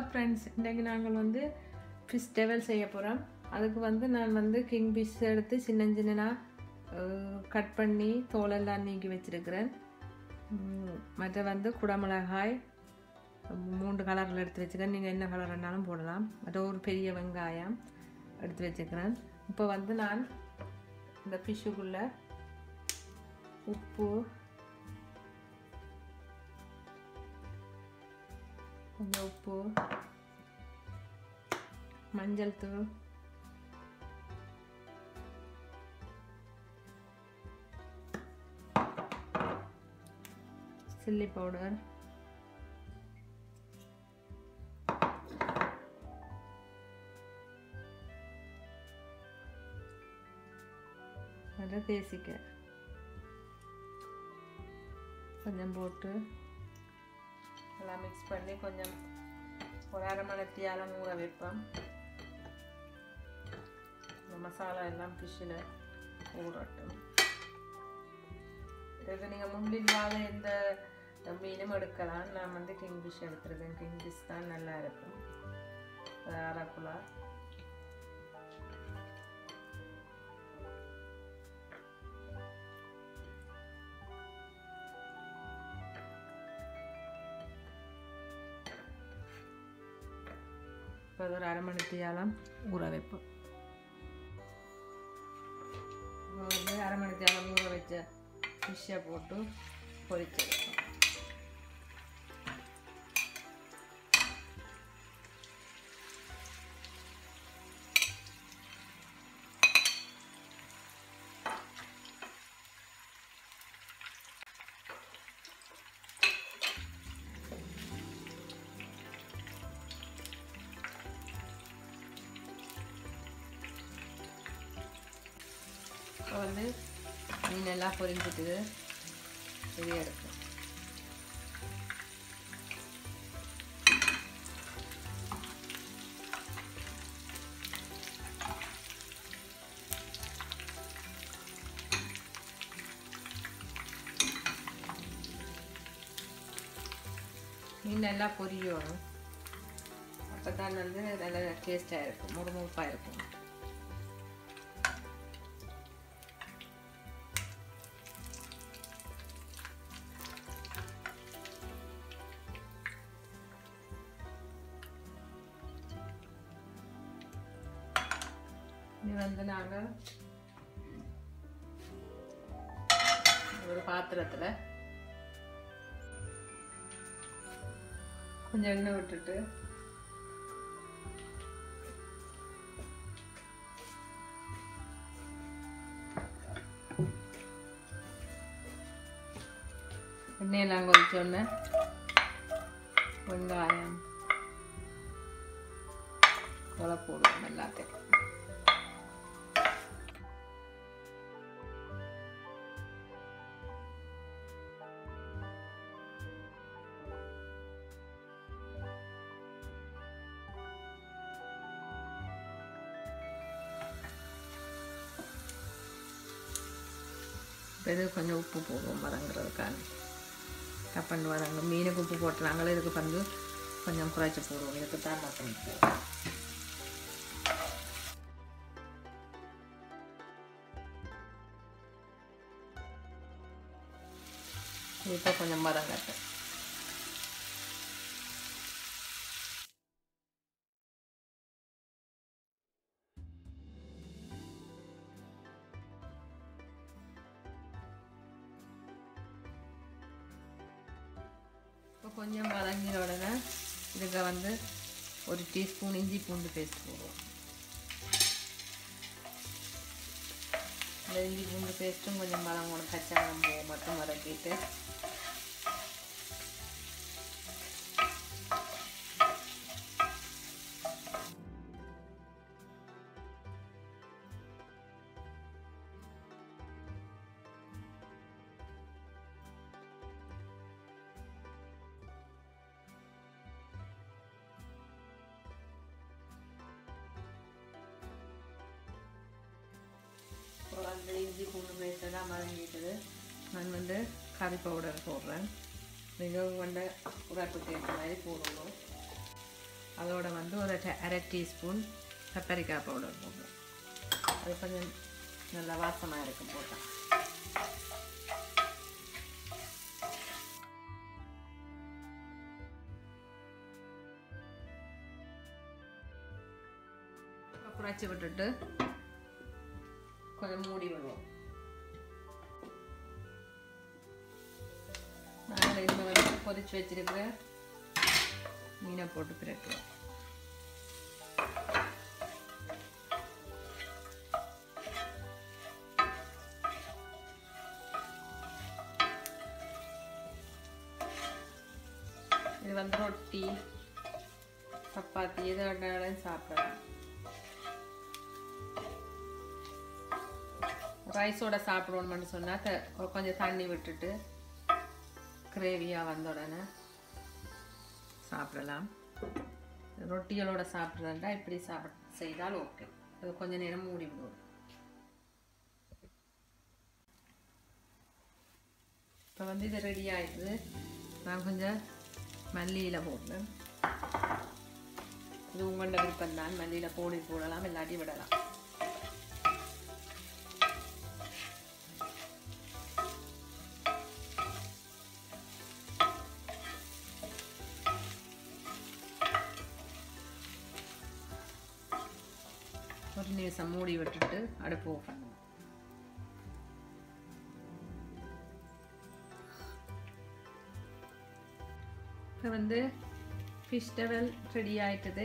friends இன்றைக்கு நாங்கள் வந்து ஃபிஷ் டெவல் செய்ய போகிறோம் அதுக்கு வந்து நான் வந்து கிங் ஃபிஷ் எடுத்து சின்ன சின்னனாக கட் பண்ணி தோலெல்லாம் நீக்கி வச்சுருக்கிறேன் மற்ற வந்து குடமிளகாய் மூன்று கலரில் எடுத்து வச்சுக்கிறேன் நீங்கள் என்ன கலர் வேணாலும் போடலாம் மற்ற ஒரு பெரிய வெங்காயம் எடுத்து வச்சுக்கிறேன் இப்போ வந்து நான் இந்த ஃபிஷ்ஷுக்குள்ளே உப்பு கொஞ்சம் உப்பு மஞ்சள் தூள் சில்லி பவுடர் அதை தேசிக்க கொஞ்சம் போட்டு எல்லாம் மிக்ஸ் பண்ணி கொஞ்சம் ஒரு அரை மணி நேரத்தியால் ஊற வைப்பேன் இந்த மசாலா எல்லாம் ஃபிஷ்ஷில் ஊறட்டும் இதுக்கு நீங்கள் முள்ளில்லாத எந்த மீனும் எடுக்கலாம் நான் வந்து கிங் ஃபிஷ் எடுத்துருக்கேன் கிங் ஃபிஷ் தான் நல்லா இருக்கும் அரைக்குலா இப்போ ஒரு அரை மணி தேலம் ஊற வைப்போம் வந்து அரை மணி தேலம் ஊற வச்ச ஃபிஷ்ஷை போட்டு பொரிச்சு வைப்போம் இப்போ வந்து மீன் எல்லாம் பொரிஞ்சிட்டு இது எடுக்கும் மீன் நல்லா பொரியணும் அப்போ தான் வந்து நல்ல டேஸ்ட்டாக இருக்கும் முறுமுறுப்பாக இருக்கும் இது வந்து நாங்கள் ஒரு பாத்திரத்தில் கொஞ்சம் எண்ணெய் விட்டுட்டு எண்ணெயெல்லாம் கொதிச்சோடனே வெங்காயம் கொலை போடுவோம் எல்லாத்தையும் இது கொஞ்சம் உப்பு போடுவோம் வதங்குறதுக்காக டப்பண்டு வதங்க மீனுக்கு உப்பு போட்டுறாங்களே இதுக்கு வந்து கொஞ்சம் குறைச்சி போடுவோம் இதுக்கு தான் மட்டன் போடுவோம் இப்போ கொஞ்சம் வதங்கட்டும் இப்போ கொஞ்சம் வதங்கின உடனே இதுக்கு வந்து ஒரு டீஸ்பூன் இஞ்சி பூண்டு பேஸ்ட் போடுவோம் இந்த இஞ்சி பூண்டு பேஸ்ட்டும் கொஞ்சம் வதங்கணும் பச்சை மிளகு மட்டும் வதக்கிட்டு அந்த இஞ்சி பூண்டு பேஸ்ட் எல்லாம் வதங்கிட்டுது நான் வந்து கறி பவுடர் போடுறேன் நீங்கள் கொண்ட உரைப்புக்கு ஏற்ற மாதிரி போடணும் அதோட வந்து ஒரு ட- அரை டீஸ்பூன் பெப்பரிக்காய் பவுடர் போடுறோம் அது கொஞ்சம் நல்லா வாசமாக இருக்கும் போட்டால் குறைச்சி விட்டுட்டு கொஞ்சம் மூடி விடுவோம் நாங்கள் இதில் வந்து கொதிச்சு வச்சிருக்கிற மீனை போட்டு பிரட்டுவோம் இது வந்து ரொட்டி சப்பாத்தி எது வேணாலும் சாப்பிடலாம் ரைஸோட சாப்பிடணும்னு சொன்னால் த ஒரு கொஞ்சம் தண்ணி விட்டுட்டு கிரேவியாக வந்த உடனே சாப்பிடலாம் ரொட்டிகளோட சாப்பிட்றதா இப்படி சாப்பிட செய்தால் ஓகே அது கொஞ்ச நேரம் மூடி விடுவோம் இப்போ வந்து இது ரெடி ஆயிடுது நான் கொஞ்சம் மல்லியில் போடுறேன் இது உங்களோட விருப்பம் தான் மல்லியில் போடி போடலாம் இல்லாட்டி விடலாம் ஒரு நிமிஷம் மூடி விட்டுட்டு அடுப்பு ஓஃப் பண்ணுவோம் இப்போ வந்து ஃபிஷ் டவல் ரெடி ஆயிட்டது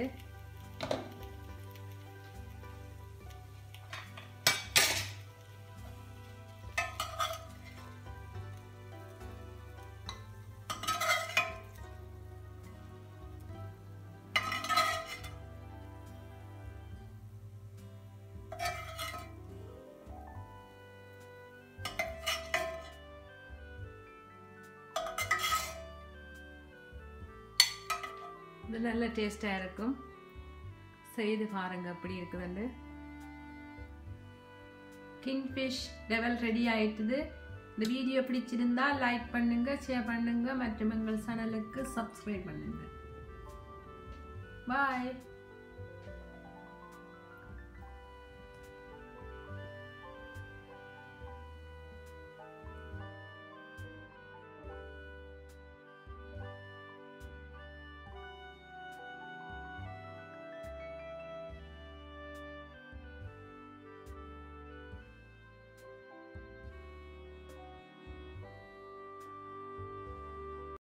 இது நல்ல டேஸ்டாக இருக்கும் செய்து பாருங்க அப்படி இருக்குதுன்னு கிங்ஃபிஷ் டெவல் ரெடி ஆயிட்டுது இந்த வீடியோ பிடிச்சிருந்தா லைக் பண்ணுங்க ஷேர் பண்ணுங்க மற்றும் எங்கள் சேனலுக்கு சப்ஸ்கிரைப் பண்ணுங்க பாய்